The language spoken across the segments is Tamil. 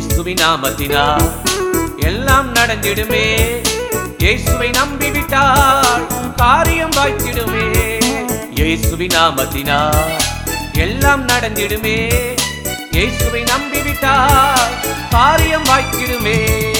இயேசுவின் நாமத்தினால் எல்லாம் நடந்திடுமே இயேசுவை நம்பிவிட்டால் காரியம் வாய்த்திடுமே இயேசுவின் நாமத்தினால் எல்லாம் நடந்திடுமே இயேசுவை நம்பிவிட்டால் காரியம் வாய்த்திடுமே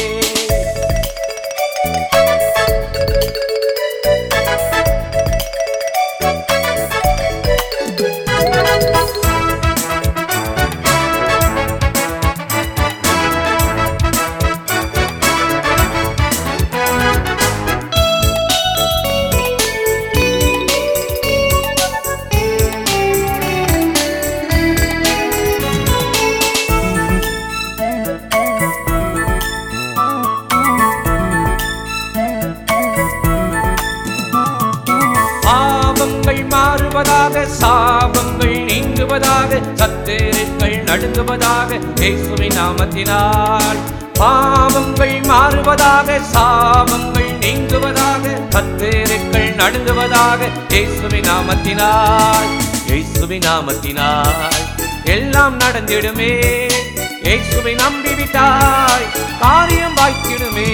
பாவங்கள் மாறுவதாக சாபங்கள் நீங்குவதாக சத்தேருக்கள் நடுங்குவதாக இயேசுவின் நாமத்தினால் பாவங்கள் மாறுவதாக சாபங்கள் நீங்குவதாக சத்தேருக்கள் நடுங்குவதாக இயேசுவின் நாமத்தினால் இயேசுவின் நாமத்தினால் எல்லாம் நடந்திடுமே இயேசுவை நம்பிவிட்டாய் காரியம் வாய்த்திடுமே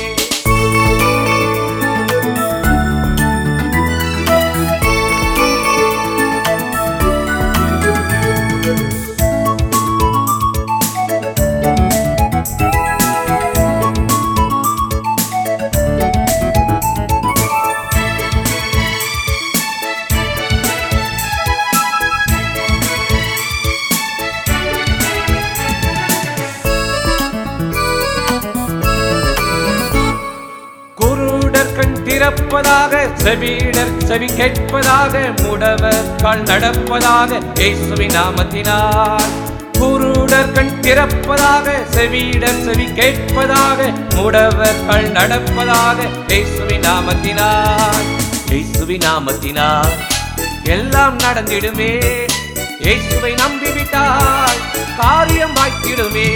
குருடர் கண் திறப்பதாக செவிடர் செவி கேட்பதாக முடவர் கால் நடப்பதாக இயேசுவின் நாமத்தினால் குருடர் கண் திறப்பதாக செவிடர் செவி கேட்பதாக முடவர் கால் நடப்பதாக இயேசுவின் நாமத்தினால் இயேசுவின் நாமத்தினால் எல்லாம் நடந்திடுமே இயேசுவை நம்பிவிட்டால் காரியம் வாய்த்திடுமே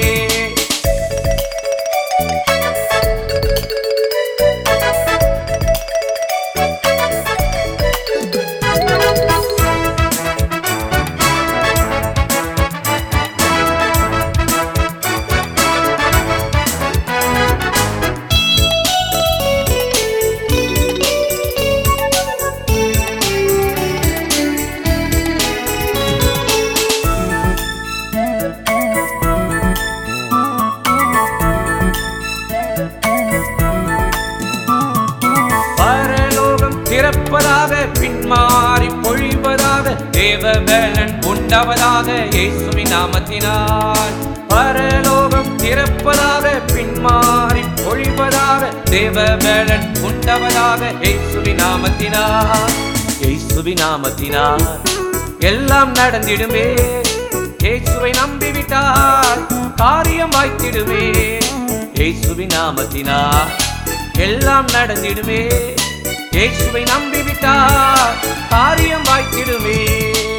பரலோகம் திறப்பதாக பின்மாறி பொழிவதாக தேவவேலன் உண்டவதாக இயேசுவின் நாமத்தினால் பரலோகம் திறப்பதாக பின்மாறி பொழிவதாக தேவவேலன் உண்டவதாக இயேசுவின் நாமத்தினால் இயேசுவின் நாமத்தினால் எல்லாம் நடந்திடுமே இயேசுவை நம்பிவிட்டால் காரியம் வாய்த்திடுமே இயேசுவின் நாமத்தினால் எல்லாம் நடந்திடுமே இயேசுவை நம்பிவிட்டால் காரியம் வாய்த்திடுமே